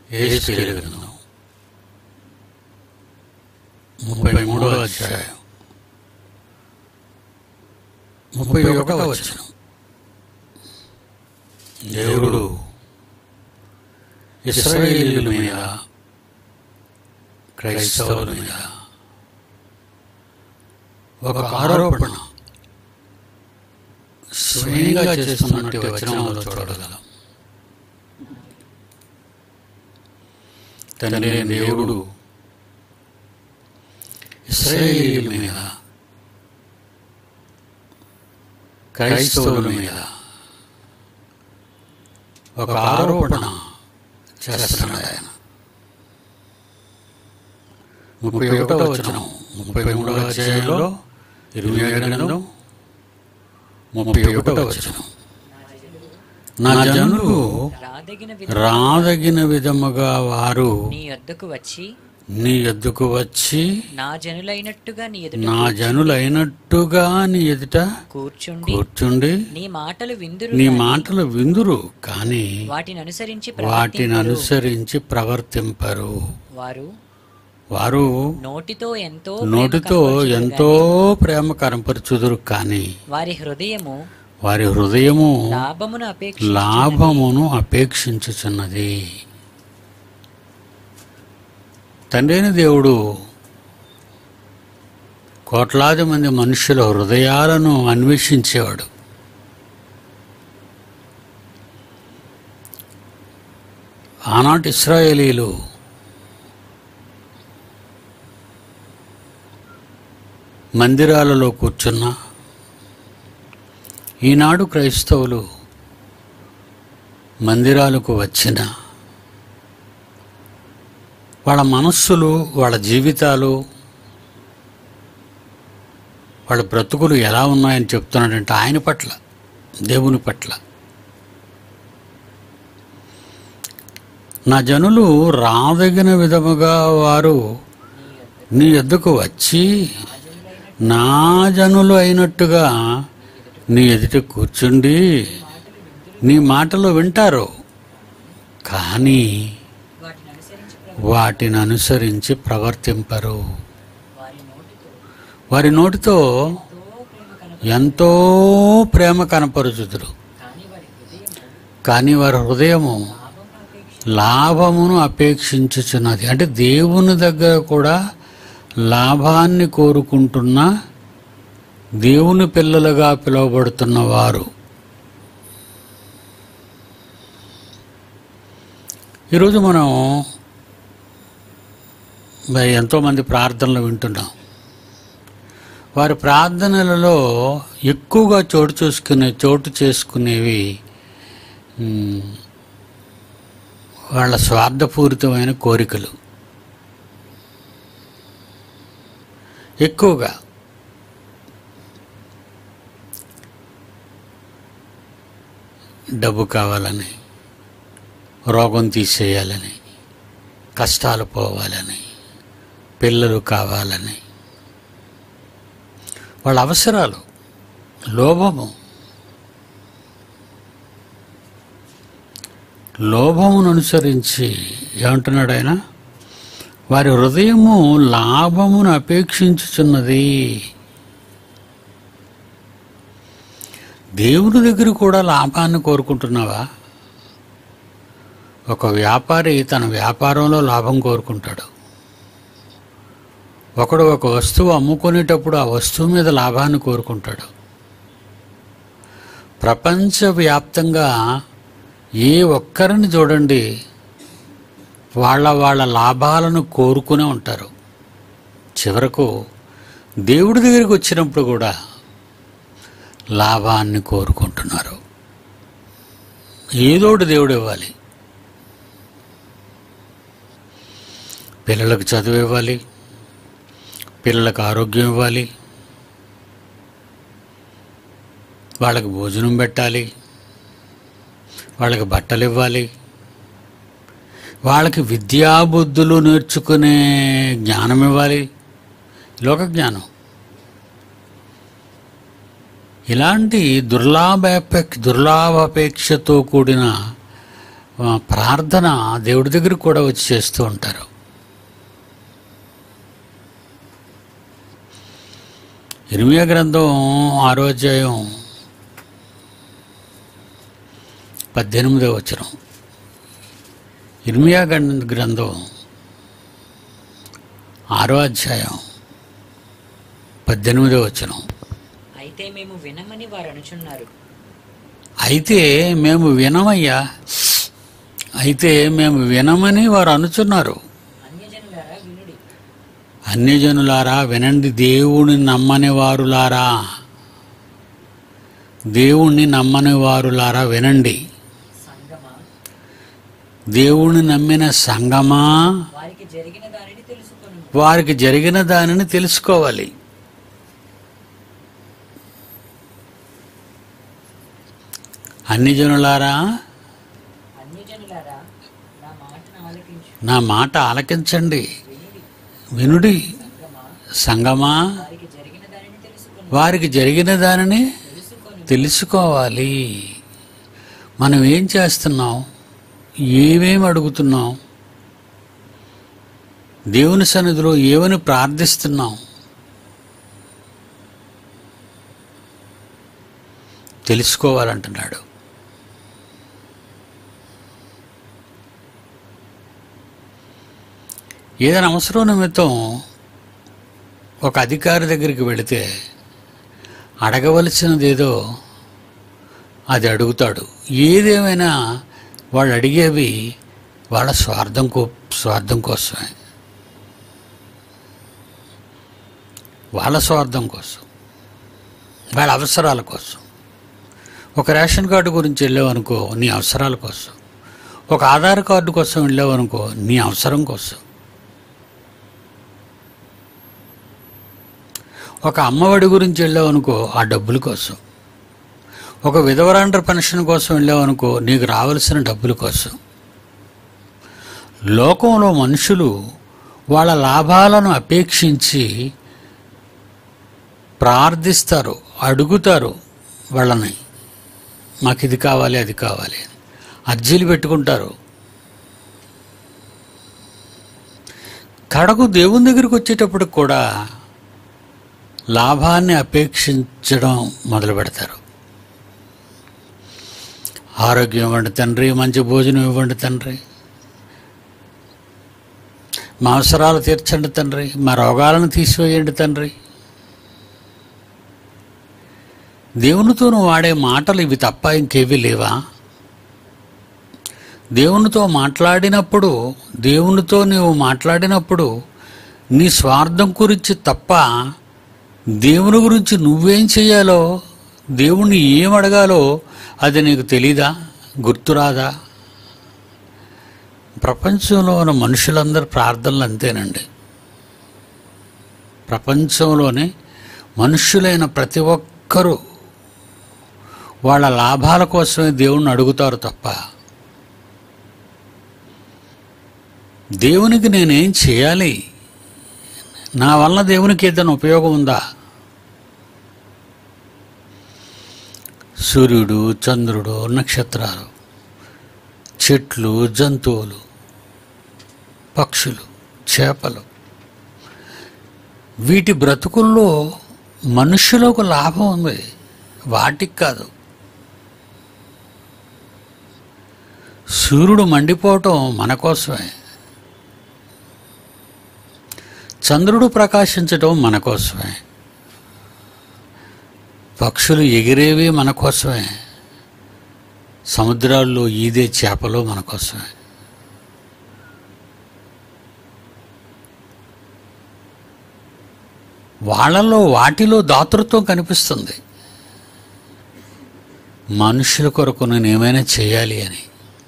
ఏహెచ్కేలు గ్రంథం ముప్పై మూడవ అధ్యాయం ముప్పై ఒకటవ వచ్చిన దేవుడు ఇస్రాయేలీల మీద క్రైస్తవుల మీద ఒక ఆరోపణ స్వయంగా చేస్తున్నట్టు వచనంలో చూడగలం తండ్రి అయిన దేవుడు ఇస్రాయేలీల మీద క్రైస్తవుల మీద ఒక ఆరోపణ చేస్తున్నాడు ఆయన ముప్పై ఒకటో వచ్చిన ముప్పై మూడవ అధ్యాయంలో ఇరవై గ్రంథం ముప్పై ఒకటో వచ్చిన నా జనులు రాదగిన రాదగిన విధముగా వారు నీ యొద్దకు వచ్చి నీ ఎద్దుకు వచ్చి నా జనులైనట్టుగా నీ ఎదుట నా జనులైనట్టుగా నీ ఎదుట కూర్చుండి కూర్చుండి నీ మాటలు విందురు నీ మాటలు విందురు కానీ వాటిని అనుసరించి వాటిని ప్రవర్తింతురు. అనుసరించి ప్రవర్తింపరు వారు వారు నోటితో ఎంతో నోటితో ప్రేమ కనపరచుదురు ఎంతో ప్రేమ కనపరుచుదురు కానీ గాని వారి హృదయము వారి హృదయము లాభమును అపేక్ష లాభమును అపేక్షించుచున్నది తండ్రైన దేవుడు కోట్లాది మంది మనుషుల హృదయాలను అన్వేషించేవాడు ఆనాటి ఇస్రాయేలీలు మందిరాలలో కూర్చున్న ఈనాడు క్రైస్తవులు మందిరాలకు వచ్చిన వాళ్ళ మనస్సులు వాళ్ళ జీవితాలు వాళ్ళ బ్రతుకులు ఎలా ఉన్నాయని చెప్తున్నాడంటే ఆయన పట్ల దేవుని పట్ల నా జనులు రాదగిన విధముగా వారు నీ ఎద్దుకు వచ్చి నా జనులు అయినట్టుగా నీ ఎదుట కూర్చుండి నీ మాటలు వింటారు కానీ వాటిని అనుసరించి వాటిని అనుసరించి ప్రవర్తింపరు వారి నోటితో వారి నోటితో ఎంతో ప్రేమ ఎంతో ప్రేమ కనపరచు కనపరుచుదురు కానీ వారి హృదయము కానీ వారి హృదయము లాభమును అపేక్షించుచున్నది అంటే దేవుని దగ్గర కూడా లాభాన్ని కోరుకుంటున్న దేవుని పిల్లలుగా పిలువబడుతున్న వారు ఈరోజు మనం మరి ఎంతోమంది ప్రార్థనలు వింటున్నాం వారి ప్రార్థనలలో ఎక్కువగా చోటు చూసుకునే చోటు చేసుకునేవి మ్, వాళ్ళ స్వార్థపూరితమైన కోరికలు ఎక్కువగా డబ్బు కావాలని రోగం తీసేయాలని కష్టాలు పోవాలని పిల్లలు కావాలని వాళ్ళ అవసరాలు లోభము లోభమును అనుసరించి ఏమంటున్నాడు ఆయన వారి హృదయము లాభమును అపేక్షించుచున్నది దేవుని దగ్గర కూడా లాభాన్ని కోరుకుంటున్నావా ఒక వ్యాపారి తన వ్యాపారంలో లాభం కోరుకుంటాడు ఒకడు ఒక వస్తువు అమ్ముకునేటప్పుడు ఆ వస్తువు మీద లాభాన్ని కోరుకుంటాడు ప్రపంచవ్యాప్తంగా ఏ ఒక్కరిని చూడండి వాళ్ళ వాళ్ళ లాభాలను కోరుకునే ఉంటారు చివరకు దేవుడి దగ్గరికి వచ్చినప్పుడు కూడా లాభాన్ని కోరుకుంటున్నారు ఏదోటి దేవుడు ఇవ్వాలి పిల్లలకు చదువు ఇవ్వాలి పిల్లలకు ఆరోగ్యం ఇవ్వాలి వాళ్ళకి భోజనం పెట్టాలి వాళ్ళకి బట్టలు ఇవ్వాలి వాళ్ళకి విద్యాబుద్ధులు నేర్చుకునే జ్ఞానం ఇవ్వాలి లోక జ్ఞానం ఇలాంటి దుర్లాభాపేక్ష దుర్లాభాపేక్షతో కూడిన ఆ, ప్రార్థన దేవుడి దగ్గరికి కూడా వచ్చి చేస్తూ ఉంటారు ఇర్మియా గ్రంథం ఆరో అధ్యాయం పద్దెనిమిదో వచనం ఇర్మియా గ్రం- గ్రంథం ఆరో అధ్యాయం పద్దెనిమిదో వచనం అయితే మేము వినమని వారు అనుచున్నారు అయితే మేము వినమయ్యా అయితే మేము వినమని వారు అనుచున్నారు అన్యజనులారా వినుడి అన్యజనులారా వినండి దేవుని నమ్మని వారులారా దేవుణ్ణి నమ్మని వారులారా వినండి సంగమా దేవుణ్ణి నమ్మిన సంగమా వారికి జరిగిన దానిని తెలుసుకొని వారికి జరిగిన దానిని తెలుసుకోవాలి అన్ని జనులారా అన్యజనులారా నా మాటను ఆలకించు నా మాట ఆలకించండి వినుడి వినుడి సంగమా సంగమా వారికి జరిగిన దానిని తెలుసుకొని వారికి జరిగిన దానిని తెలుసుకొని తెలుసుకోవాలి మనం ఏం చేస్తున్నాం ఏమేమి అడుగుతున్నాం దేవుని సన్నిధిలో ఏమని ప్రార్థిస్తున్నాం తెలుసుకోవాలంటున్నాడు ఏదైనా అవసరం నిమిత్తం ఒక అధికారి దగ్గరికి వెళితే అడగవలసినదేదో అది అడుగుతాడు ఏదేమైనా వాళ్ళు అడిగేవి వాళ్ళ స్వార్థం కో స్వార్థం కోసమే వాళ్ళ స్వార్థం కోసం వాళ్ళ అవసరాల కోసం ఒక రేషన్ కార్డు గురించి వెళ్ళావనుకో నీ అవసరాల కోసం ఒక ఆధార్ కార్డు కోసం వెళ్ళావనుకో నీ అవసరం కోసం ఒక అమ్మఒడి గురించి వెళ్ళావనుకో ఆ డబ్బుల కోసం ఒక విధవరాండ్ర పెన్షన్ కోసం వెళ్ళావనుకో నీకు రావాల్సిన డబ్బుల కోసం లోకంలో మనుషులు వాళ్ళ లాభాలను అపేక్షించి ప్రార్థిస్తారు అడుగుతారు వాళ్ళని మాకు ఇది కావాలి అది కావాలి అని అర్జీలు పెట్టుకుంటారు కడకు దేవుని దగ్గరికి వచ్చేటప్పుడు కూడా లాభాన్ని అపేక్షించడం మొదలు పెడతారు ఆరోగ్యం ఇవ్వండి తండ్రి మంచి భోజనం ఇవ్వండి తండ్రి మా అవసరాలు తీర్చండి తండ్రి మా రోగాలను తీసివేయండి తండ్రి దేవునితో నువ్వు వాడే మాటలు ఇవి తప్ప ఇంకేవి లేవా దేవునితో మాట్లాడినప్పుడు దేవునితో నీవు మాట్లాడినప్పుడు నీ స్వార్థం గురించి తప్ప దేవుని గురించి నువ్వేం చేయాలో దేవుణ్ణి ఏం అడగాలో అది నీకు తెలీదా గుర్తురాదా ప్రపంచంలో ఉన్న మనుషులందరి ప్రార్థనలు అంతేనండి ప్రపంచంలోనే మనుషులైన ప్రతి ఒక్కరూ వాళ్ళ లాభాల కోసమే దేవుణ్ణి అడుగుతారు తప్ప దేవునికి నేనేం చేయాలి నా వలన దేవునికి ఏదైనా ఉపయోగం ఉందా సూర్యుడు చంద్రుడు నక్షత్రాలు చెట్లు జంతువులు పక్షులు చేపలు వీటి బ్రతుకుల్లో మనుషులకు లాభం ఉంది వాటికి కాదు సూర్యుడు మండిపోవటం మన కోసమే చంద్రుడు ప్రకాశించటం మన కోసమే పక్షులు ఎగిరేవి మన కోసమే సముద్రాల్లో ఈదే చేపలు మన కోసమే వాళ్ళలో వాటిలో దాతృత్వం కనిపిస్తుంది మనుషుల కొరకు నేను ఏమైనా చేయాలి అని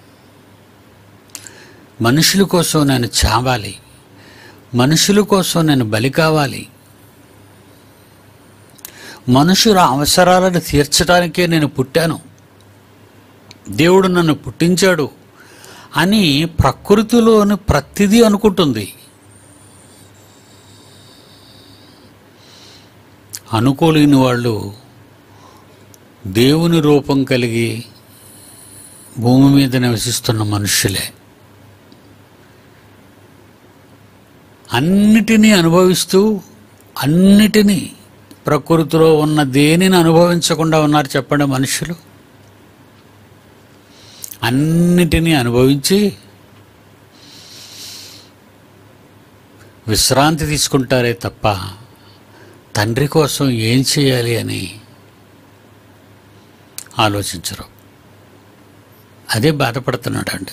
మనుషుల కోసం నేను చావాలి మనుషుల కోసం నేను బలి కావాలి మనుషుల అవసరాలను తీర్చడానికే నేను పుట్టాను దేవుడు నన్ను పుట్టించాడు అని ప్రకృతిలోని ప్రతిదీ అనుకుంటుంది అనుకోలేని వాళ్ళు దేవుని రూపం కలిగి భూమి మీద నివసిస్తున్న మనుషులే అన్నిటినీ అనుభవిస్తూ అన్నిటినీ ప్రకృతిలో ఉన్న దేనిని అనుభవించకుండా ఉన్నారు చెప్పండి మనుషులు అన్నిటినీ అనుభవించి విశ్రాంతి తీసుకుంటారే తప్ప తండ్రి కోసం ఏం చేయాలి అని ఆలోచించరు అదే బాధపడుతున్నాడు అండి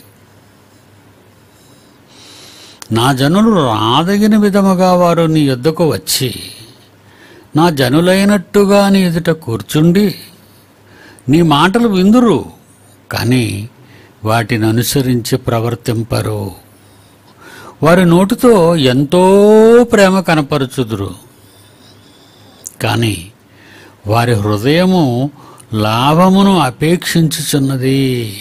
నా జనులు రాదగిన విధముగా వారు నీ యొద్దకు వచ్చి నా జనులైనట్టుగా నీ ఎదుట కూర్చుండి నీ మాటలు విందురు కానీ వాటిని అనుసరించి ప్రవర్తింపరు వారి నోటితో ఎంతో ప్రేమ కనపరుచుదురు కానీ వారి హృదయము లాభమును అపేక్షించుచున్నది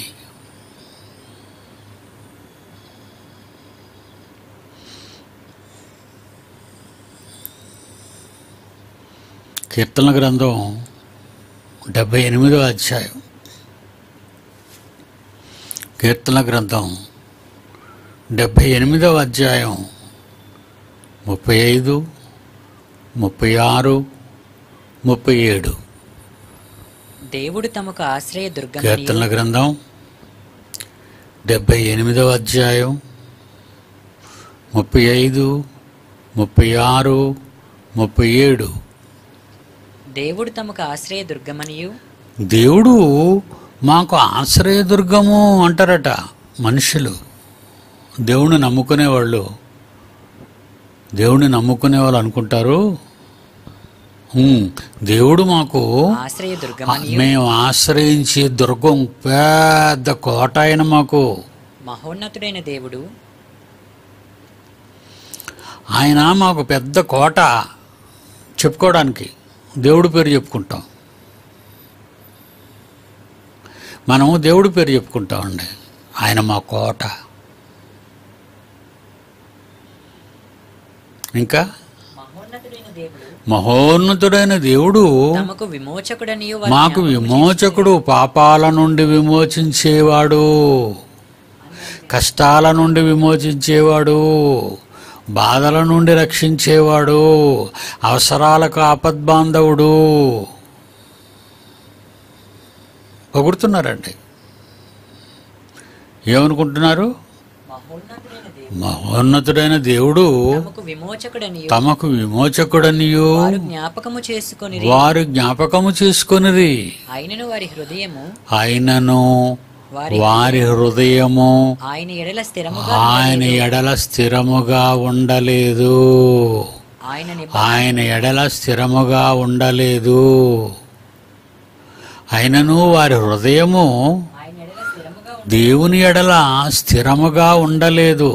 కీర్తన గ్రంథం డెబ్భై ఎనిమిదవ అధ్యాయం కీర్తన గ్రంథం డెబ్భై ఎనిమిదవ అధ్యాయం ముప్పై ఐదు ముప్పై ఆరు ముప్పై ఏడు దేవుడు తమకు ఆశ్రయ దుర్గమని కీర్తనల గ్రంథం డెబ్భై ఎనిమిదవ అధ్యాయం ముప్పై ఐదు ముప్పై ఆరు ముప్పై ఏడు దేవుడు తమకు ఆశ్రయ దుర్గమనియు దేవుడు మాకు ఆశ్రయదుర్గము అంటారట మనుషులు దేవుని నమ్ముకునే వాళ్ళు దేవుని నమ్ముకునే వాళ్ళు అనుకుంటారు "ఉమ్, దేవుడు మాకు ఆశ్రయ దుర్గమనియు మేము ఆశ్రయించే దుర్గం పెద్ద కోట ఆయన మాకు మహోన్నతుడైన దేవుడు ఆయన మాకు పెద్ద కోట చెప్పుకోవడానికి దేవుడి పేరు చెప్పుకుంటాం మనము దేవుడి పేరు చెప్పుకుంటామండి ఆయన మా కోట ఇంకా మహోన్నతుడైన దేవుడు మహోన్నతుడైన దేవుడు తమకు విమోచకుడనియు వారి మాకు జ్ఞాపకము విమోచకుడు పాపాల నుండి విమోచించేవాడు కష్టాల నుండి విమోచించేవాడు బాధల నుండి రక్షించేవాడు అవసరాలకు ఆపద్బాంధవుడు పొగుడుతున్నారండి ఏమనుకుంటున్నారు మహోన్నతుడైన దేవుడు మహోన్నతుడైన దేవుడు తమకు విమోచకుడనియు తమకు విమోచకుడనియు వారు జ్ఞాపకము చేసుకొని వారు జ్ఞాపకము చేసుకొనిరి ఆయనను వారి హృదయము ఆయనను వారి వారి హృదయము ఆయన ఎడల స్థిరముగా ఆయన ఎడల స్థిరముగా ఉండలేదు ఆయన నిబ ఆయన ఎడల స్థిరముగా ఉండలేదు అయినను వారి హృదయము ఆయన ఎడల స్థిరముగా దేవుని ఎడల స్థిరముగా ఉండలేదు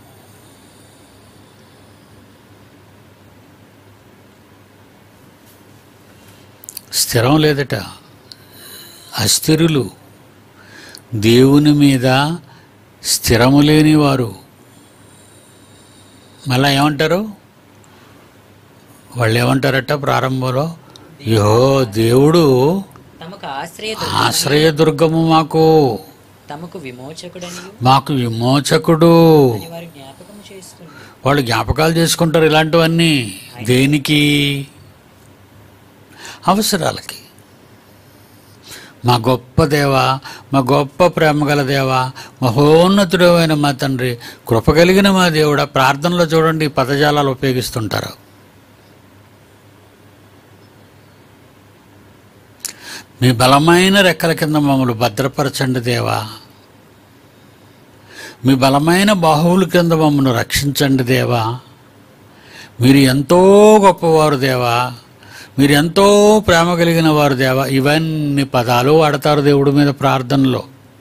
స్థిరం లేదట అస్థిరులు దేవుని మీద స్థిరము లేని వారు మళ్ళా ఏమంటారు వాళ్ళు ఏమంటారట ప్రారంభంలో యో దేవుడు తమకు ఆశ్రయ ఆశ్రయదుర్గము మాకు తమకు విమోచకుడనియు మాకు విమోచకుడు అని వారు జ్ఞాపకము చేసుకుని వాళ్ళు జ్ఞాపకాలు చేసుకుంటారు ఇలాంటివన్నీ దేనికి అవసరాలకి మా గొప్ప దేవ మా గొప్ప ప్రేమ గల దేవ మహోన్నతుడమైన మా తండ్రి కృప కలిగిన మా దేవుడా ప్రార్థనలో చూడండి ఈ పదజాలాలు ఉపయోగిస్తుంటారు మీ బలమైన రెక్కల కింద మమ్మల్ని భద్రపరచండి దేవా మీ బలమైన బాహువుల కింద మమ్మల్ని రక్షించండి దేవా మీరు ఎంతో గొప్పవారు దేవా మీరు ఎంతో ప్రేమ కలిగిన వారు దేవా ఇవన్నీ పదాలు వాడతారు దేవుడి మీద ప్రార్థనలో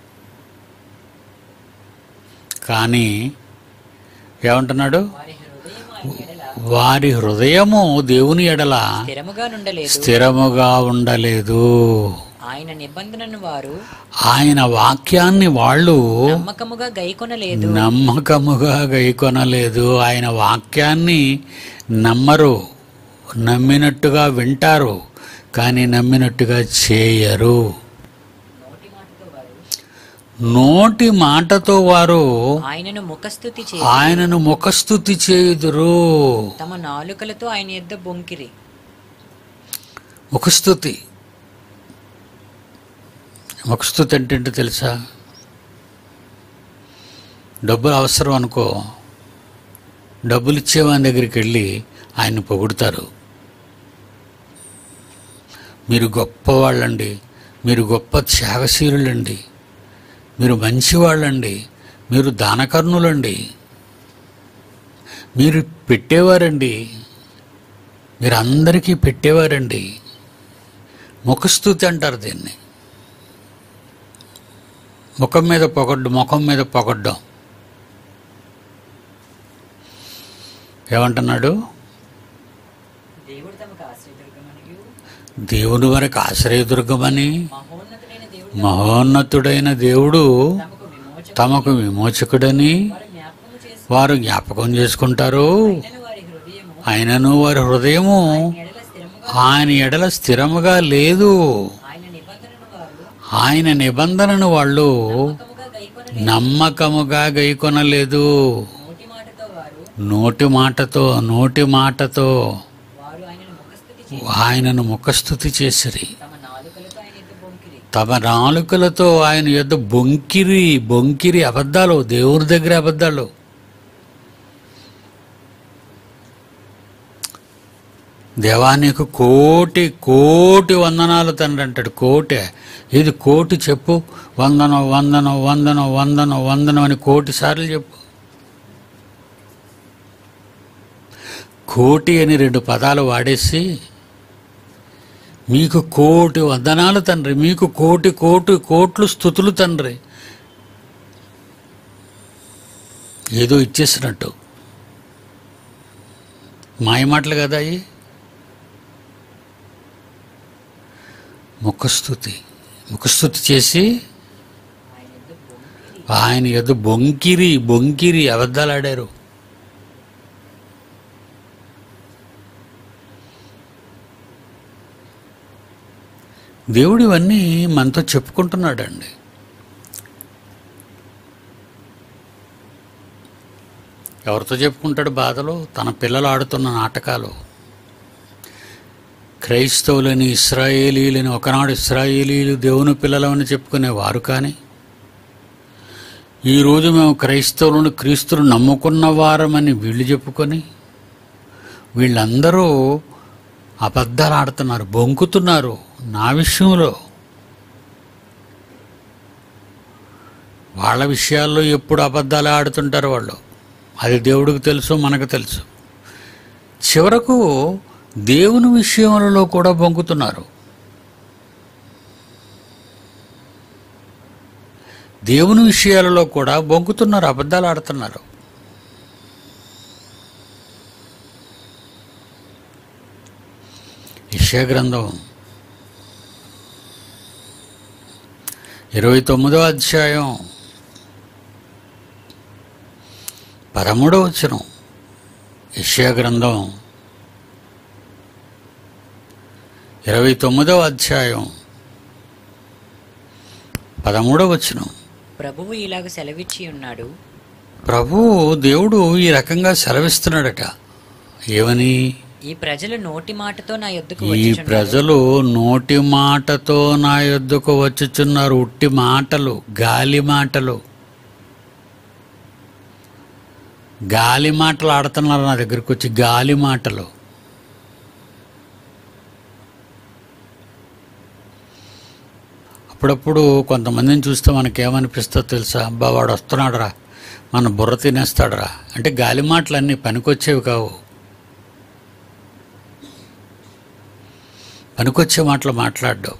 కానీ ఏమంటున్నాడు వారి హృదయం ఆయన ఎడల వారి హృదయము దేవుని ఎడల స్థిరముగా నుండలేదు స్థిరముగా ఉండలేదు ఆయన నిబంధనను వారు ఆయన వాక్యాన్ని వాళ్ళు నమ్మకముగా గైకొనలేదు నమ్మకముగా గైకొనలేదు ఆయన వాక్యాన్ని నమ్మరు నమ్మినట్టుగా వింటారు కానీ నమ్మినట్టుగా చేయరు నోటి మాటతో వారు నోటి మాటతో వారు ఆయనను ముఖస్థుతి చే ఆయనను ముఖస్థుతి చేయుదురు తమ నాలుకలతో ఆయన యొద్ద బొంకిరి ముఖస్థుతి ముఖస్థుతి అంటే ఏంటో తెలుసా డబ్బులు అవసరం అనుకో డబ్బులు ఇచ్చేవాని దగ్గరికి వెళ్ళి ఆయన్ని పొగుడుతారు మీరు గొప్పవాళ్ళండి మీరు గొప్ప త్యాగశీలులండి మీరు మంచివాళ్ళండి మీరు దానకర్ణులండి మీరు పెట్టేవారండి మీరు అందరికీ పెట్టేవారండి ముఖస్థుతి అంటారు దీన్ని ముఖం మీద పొగడ్డు ముఖం మీద పొగడ్డం ఏమంటున్నాడు దేవుడు తమకు ఆశ్రయదుర్గమనియు దేవుని వరకు ఆశ్రయదుర్గమని మహోన్నతుడైన దేవుడు మహోన్నతుడైన దేవుడు తమకు విమోచన తమకు విమోచకుడని వారు జ్ఞాపకము చేసి వారు జ్ఞాపకం చేసుకుంటారు వారి హృదయము ఆయనను వారి హృదయము ఎడల స్థిరముగా ఆయన ఎడల స్థిరముగా లేదు ఆయన నిబంధనను వారు ఆయన నిబంధనను వాళ్ళు నమ్మకముగా గైకొన నమ్మకముగా గైకొనలేదు నోటి మాటతో వారు నోటి మాటతో నోటి మాటతో వారు ఆయనను ముఖస్థుతి చేసి ఆయనను ముఖస్థుతి చేసిరి తమ నాలుకలతో ఆయన యొద్ద బొంకిరి తమ నాలుకలతో ఆయన యొద్ద బొంకిరి బొంకిరి అబద్ధాలు దేవుని దగ్గర అబద్ధాలు దేవానికి కోటి కోటి వందనాలు తండ్రి అంటాడు కోటి ఇది కోటి చెప్పు వందనం వందనం వందనం వందనం వందనం అని కోటి సార్లు చెప్పు కోటి అని రెండు పదాలు వాడేసి మీకు కోటి వందనాలు తండ్రి మీకు కోటి కోటి కోట్లు స్థుతులు తండ్రి ఏదో ఇచ్చేసినట్టు మాయమాటలు కదా అవి ముఖస్థుతి ముఖస్థుతి చేసి ఆయన యొద్ద బొంకిరి ఆయన ఏదో బొంకిరి బొంకిరి అబద్ధాలు ఆడారు దేవుడు ఇవన్నీ మనతో చెప్పుకుంటున్నాడండి ఎవరితో చెప్పుకుంటాడు బాధలు తన పిల్లలు ఆడుతున్న నాటకాలు క్రైస్తవులని ఇస్రాయేలీలని ఒకనాడు ఇస్రాయేలీలు దేవుని పిల్లలమని చెప్పుకునేవారు కానీ ఈరోజు మేము క్రైస్తవులను క్రీస్తులు నమ్ముకున్న వారమని వీళ్ళు చెప్పుకొని వీళ్ళందరూ అబద్ధాలు ఆడుతున్నారు బొంకుతున్నారు నా విషయంలో వాళ్ళ విషయాల్లో ఎప్పుడు అబద్ధాలు ఆడుతుంటారు వాళ్ళు అది దేవుడికి తెలుసు మనకు తెలుసు చివరకు దేవుని విషయములలో కూడా బొంకుతున్నారు దేవుని విషయాలలో కూడా బొంకుతున్నారు అబద్ధాలు ఆడుతున్నారు యెషయా గ్రంథం ఇరవై తొమ్మిదో అధ్యాయం పదమూడవ వచనం యెషయా గ్రంథం ఇరవై తొమ్మిదవ అధ్యాయం పదమూడవ వచనం ప్రభువు ఇలాగ సెలవిచ్చి ఉన్నాడు ప్రభు దేవుడు ఈ రకంగా సెలవిస్తున్నాడట ఏమని ఈ ప్రజలు నోటి మాటతో నా యొద్దకు ఈ వచ్చుచున్నారు ప్రజలు నోటి మాటతో నా యొద్దకు వచ్చుచున్నారు ఉట్టి మాటలు గాలి మాటలు గాలి మాటలు ఆడుతున్నారు నా దగ్గరికి వచ్చి గాలి మాటలు అప్పుడప్పుడు కొంతమందిని చూస్తే మనకేమనిపిస్తుందో తెలుసా అబ్బా వాడు వస్తున్నాడురా మన బుర్ర తినేస్తాడురా అంటే గాలి మాటలు అన్నీ పనికొచ్చేవి కావు పనికొచ్చే మాటలు మాట్లాడ్డావు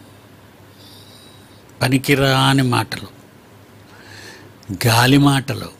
పనికిరాని మాటలు గాలి మాటలు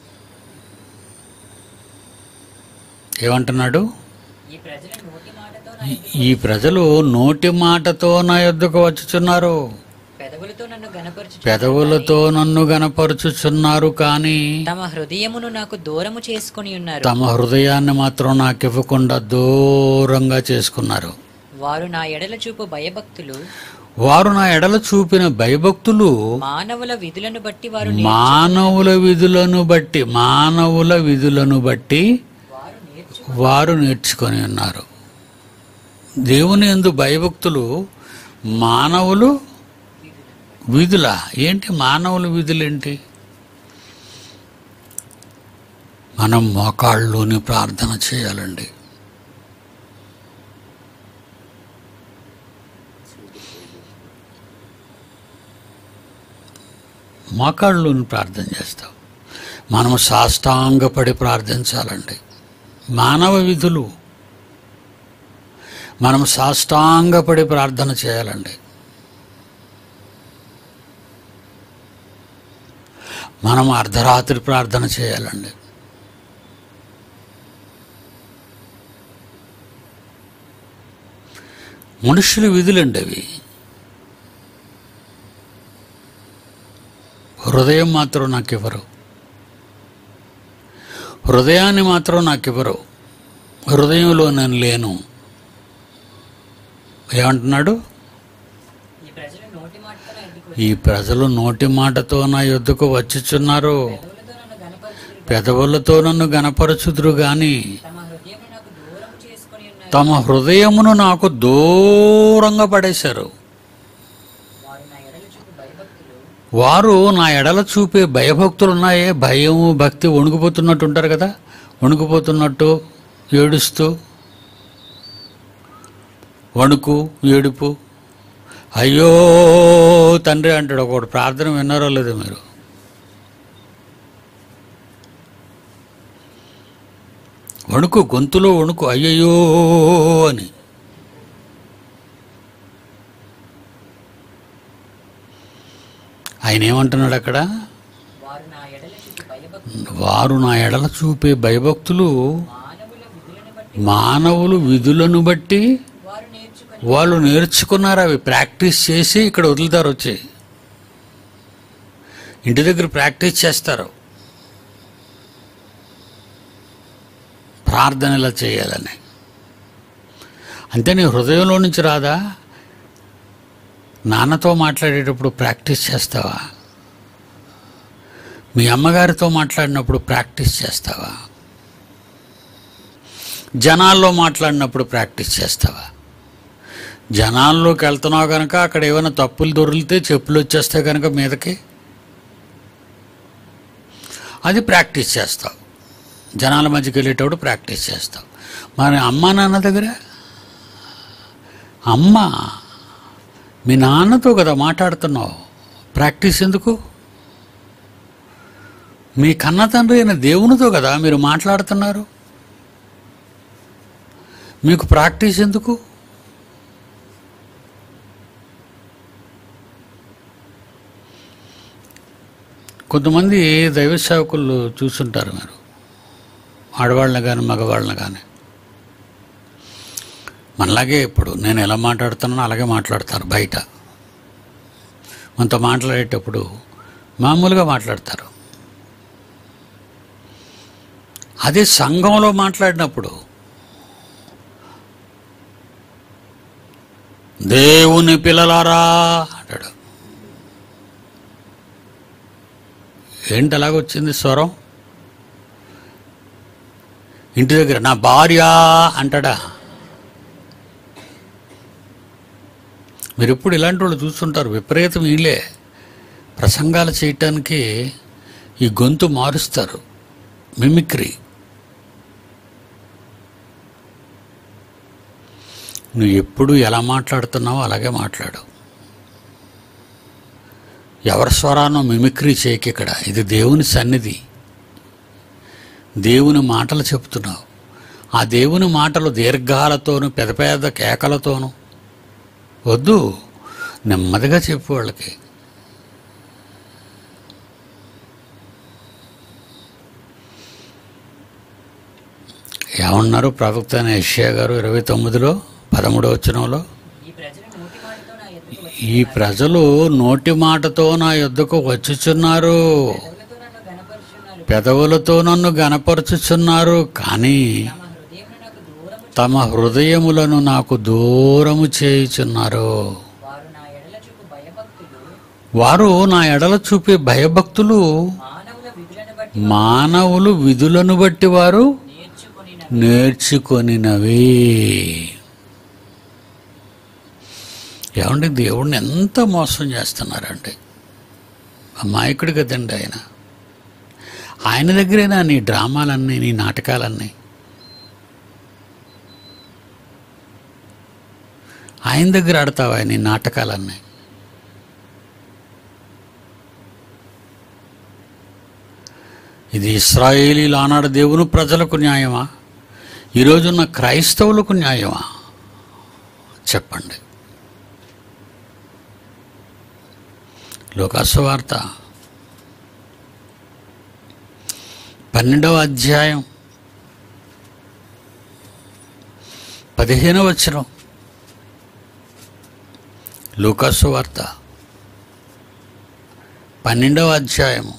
ఏమంటున్నాడు ఈ ప్రజలు నోటి మాటతో నా ఈ- ఈ ప్రజలు నోటి మాటతో నా యొద్దకు వచ్చుచున్నారు పెదవులతో నన్ను గనపరచు పెదవులతో నన్ను గనపరుచుచున్నారు కానీ తమ హృదయమును నాకు దూరము చేసుకొని ఉన్నారు తమ హృదయాన్ని మాత్రం నాకు ఇవ్వకుండా దూరంగా చేసుకున్నారు వారు నా ఎడల చూపు భయభక్తులు వారు నా ఎడల చూపిన భయభక్తులు మానవుల విధులను బట్టి వారు మానవుల విధులను బట్టి మానవుల విధులను బట్టి వారు నేర్చు వారు నేర్చుకొని ఉన్నారు దేవుని ఎందు భయభక్తులు మానవులు విధుల ఏంటి మానవుల విధులేంటి మనం మోకాళ్ళలోని ప్రార్థన చేయాలండి మోకాళ్ళలోని ప్రార్థన చేస్తాం మనం సాష్టాంగపడి ప్రార్థించాలండి మానవ విధులు మనం సాష్టాంగపడి ప్రార్థన చేయాలండి మనం అర్ధరాత్రి ప్రార్థన చేయాలండి మనుషుల విధులండి అవి హృదయం మాత్రం నాకు ఇవ్వరు హృదయాన్ని మాత్రం నాకు ఇవ్వరు హృదయంలో నేను లేను ఏమంటున్నాడు ఈ ప్రజలు నోటి మాటతో నా ఎద్దుకు ఈ ప్రజలు నోటి మాటతో నా యొద్దకు వచ్చుచున్నారు పెదవులతో నన్ను గనపరచుదురు పెదవులతో నన్ను గనపరచుదురు గాని తమ హృదయమును నాకు దూరము చేసుకొని ఉన్నారు తమ హృదయమును నాకు దూరంగా పడేశారు వారు నా ఎడల చూపు భయభక్తులు వారు నా ఎడల చూపే భయభక్తులు ఉన్నాయే భయము భక్తి వణుకుపోతున్నట్టు ఉంటారు కదా వణుకుపోతున్నట్టు ఏడుస్తూ వణుకు ఏడుపు అయ్యో తండ్రి అంటాడు ఒకడు ప్రార్థన విన్నారో లేదో మీరు వణుకు గొంతులో వణుకు అయ్యయ్యో అని ఆయన ఏమంటున్నాడు అక్కడ వారు నా ఎడల చూపు భయభక్తులు వారు నా ఎడల చూపే భయభక్తులు మానవుల విధులను బట్టి మానవులు విధులను బట్టి వారు నేర్చుకొని వాళ్ళు నేర్చుకున్నారు అవి ప్రాక్టీస్ చేసి ఇక్కడ వదులుతారు వచ్చి ఇంటి దగ్గర ప్రాక్టీస్ చేస్తారు ప్రార్థన ఇలా చేయాలని అంతే నీ హృదయంలో నుంచి రాదా నాన్నతో మాట్లాడేటప్పుడు ప్రాక్టీస్ చేస్తావా మీ అమ్మగారితో మాట్లాడినప్పుడు ప్రాక్టీస్ చేస్తావా జనాల్లో మాట్లాడినప్పుడు ప్రాక్టీస్ చేస్తావా జనాల్లోకి వెళ్తున్నావు కనుక అక్కడ ఏమైనా తప్పులు దొరికితే చెప్పులు వచ్చేస్తే కనుక మీదకి అది ప్రాక్టీస్ చేస్తావు జనాల మధ్యకి వెళ్ళేటప్పుడు ప్రాక్టీస్ చేస్తావు మరి అమ్మ నాన్న దగ్గర అమ్మ మీ నాన్నతో కదా మాట్లాడుతున్నావు ప్రాక్టీస్ ఎందుకు మీ కన్న తండ్రి అయిన దేవునితో కదా మీరు మాట్లాడుతున్నారు మీకు ప్రాక్టీస్ ఎందుకు కొంతమంది దైవ సేవకులు చూస్తుంటారు మీరు ఆడవాళ్ళని కానీ మగవాళ్ళని కానీ మనలాగే ఇప్పుడు నేను ఎలా మాట్లాడుతున్నానో అలాగే మాట్లాడతారు బయట మనతో మాట్లాడేటప్పుడు మామూలుగా మాట్లాడతారు అదే సంఘంలో మాట్లాడినప్పుడు దేవుని పిల్లలారా అంటాడు ఏంటి అలాగొచ్చింది స్వరం ఇంటి దగ్గర నా భార్య అంటాడా మీరు ఎప్పుడు ఇలాంటి వాళ్ళు చూస్తుంటారు విపరీతం వీళ్ళే ప్రసంగాలు చేయటానికి ఈ గొంతు మారుస్తారు మిమిక్రీ నువ్వు ఎప్పుడు ఎలా మాట్లాడుతున్నావో అలాగే మాట్లాడు ఎవరి స్వరానో మిమిక్రీ చేయకి ఇక్కడ ఇది దేవుని సన్నిధి దేవుని మాటలు చెప్తున్నావు ఆ దేవుని మాటలు దీర్ఘాలతోనూ పెద్ద పెద్ద కేకలతోనూ వద్దు నెమ్మదిగా చెప్పు వాళ్ళకి ఏమన్నారు ప్రవక్త అయిన యెషయా గారు ఇరవై తొమ్మిదిలో పదమూడవ వచనంలో ఈ ప్రజలు నోటి మాటతో నా ఎద్దుకు ఈ ప్రజలు నోటి మాటతో నా యొద్దకు వచ్చుచున్నారు పెదవులతో నన్ను గనపరుచున్నారు పెదవులతో నన్ను గనపరుచుచున్నారు కానీ తమ హృదయమును నాకు దూరము తమ హృదయములను నాకు దూరము చేయుచున్నారు వారు నా ఎడల వారు నా ఎడల చూపే భయభక్తులు మానవుల విధులను బట్టి మానవులు విధులను బట్టి వారు నేర్చుకొని నేర్చుకొనినవి ఏమండి దేవుణ్ణి ఎంత మోసం చేస్తున్నారంటే అమాయకుడు కదండి ఆయన ఆయన దగ్గరేనా నీ డ్రామాలన్నీ నీ నాటకాలన్నీ ఆయన దగ్గర ఆడతావా నీ నాటకాలన్నీ ఇది ఇస్రాయేలీలు ఆనాడు దేవుని ప్రజలకు న్యాయమా ఈరోజున్న క్రైస్తవులకు న్యాయమా చెప్పండి లోకాసు వార్త పన్నెండవ అధ్యాయం పదిహేనవ వచనం లూకాసు వార్త పన్నెండవ అధ్యాయము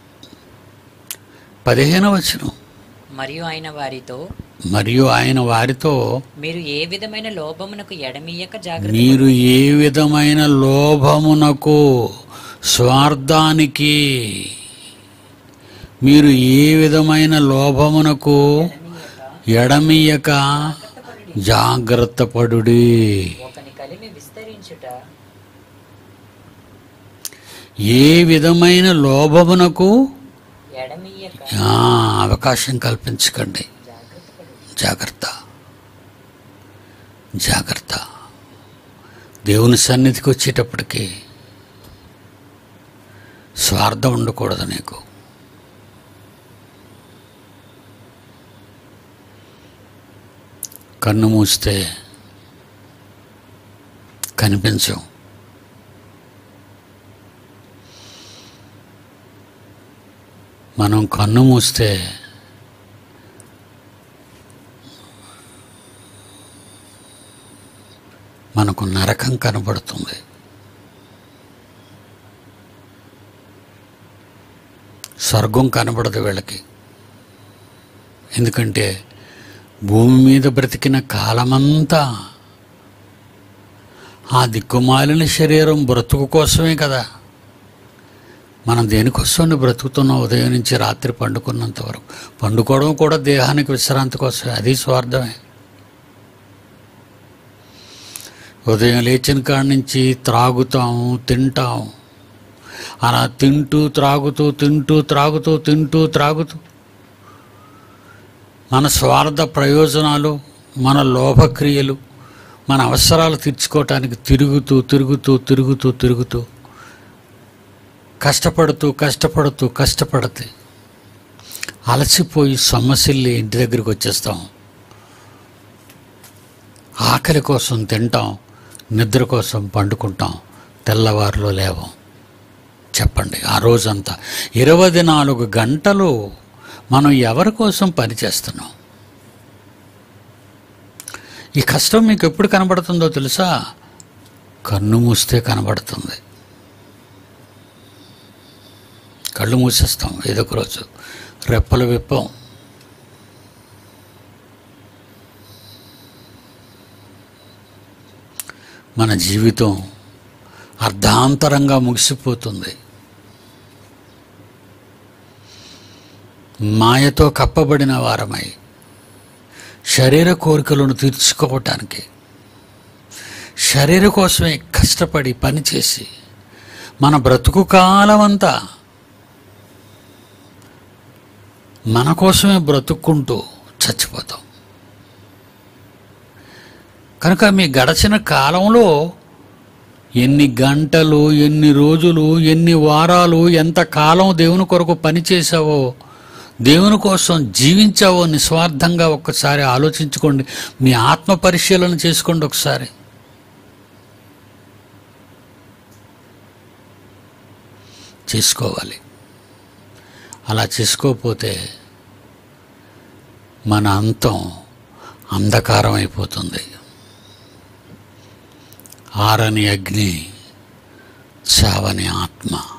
పదిహేనవ వచనం మరియు ఆయన వారితో మరియు ఆయన వారితో మీరు ఏ విధమైన లోభమునకు ఎడమీయక జాగ్రత్త మీరు ఏ విధమైన లోభమునకు స్వార్థానికి మీరు ఏ విధమైన లోభమునకు ఎడమియక జాగ్రత్త పడుడి ఒకని కలిమి విస్తరించుట ఏ విధమైన లోభమునకు ఎడమీయక ఆ, అవకాశం కల్పించకండి జాగ్రత్త పడు జాగ్రత్త జాగ్రత్త దేవుని సన్నిధికి వచ్చేటప్పటికి స్వార్థం ఉండకూడదు నీకు కన్ను మూస్తే కనిపించవు మనం కన్ను మూస్తే మనకు నరకం కనబడుతుంది స్వర్గం కనబడదు వీళ్ళకి ఎందుకంటే భూమి మీద బ్రతికిన కాలమంతా ఆ దిక్కుమాలిన శరీరం బ్రతుకు కోసమే కదా మనం దేనికోసం బ్రతుకుతున్నాం ఉదయం నుంచి రాత్రి పండుకున్నంత వరకు పండుకోవడం కూడా దేహానికి విశ్రాంతి కోసమే అది స్వార్థమే ఉదయం లేచిన కాడి నుంచి త్రాగుతాం తింటాం అలా తింటూ త్రాగుతూ తింటూ త్రాగుతూ తింటూ త్రాగుతూ మన స్వార్థ ప్రయోజనాలు మన లోభక్రియలు మన అవసరాలు తీర్చుకోవటానికి తిరుగుతూ తిరుగుతూ తిరుగుతూ తిరుగుతూ కష్టపడుతూ కష్టపడుతూ కష్టపడితే అలసిపోయి సొమ్మసిల్లి ఇంటి దగ్గరికి వచ్చేస్తాం ఆకలి కోసం తింటాం నిద్ర కోసం పండుకుంటాం తెల్లవారులో లేవం చెప్పండి ఆ రోజంతా ఇరవై నాలుగు గంటలు మనం ఎవరి కోసం పనిచేస్తున్నాం ఈ కష్టం మీకు ఎప్పుడు కనబడుతుందో తెలుసా కన్ను మూస్తే కనబడుతుంది కళ్ళు మూసేస్తాం ఏదో ఒక రోజు రెప్పలు విప్పం మన జీవితం అర్ధాంతరంగా ముగిసిపోతుంది మాయతో కప్పబడిన వారమై శరీర కోరికలను తీర్చుకోవటానికి శరీర కోసమే కష్టపడి పనిచేసి మన బ్రతుకు కాలమంతా మన కోసమే బ్రతుక్కుంటూ చచ్చిపోతాం కనుక మీ గడచిన కాలంలో ఎన్ని గంటలు ఎన్ని రోజులు ఎన్ని వారాలు ఎంత కాలం దేవుని కొరకు పనిచేసావో దేవుని కోసం జీవించావో నిస్వార్థంగా ఒక్కసారి ఆలోచించుకోండి మీ ఆత్మ పరిశీలన చేసుకోండి ఒకసారి చేసుకోవాలి అలా చేసుకోకపోతే మన అంతం అంధకారం అయిపోతుంది ఆరని అగ్ని చావని ఆత్మ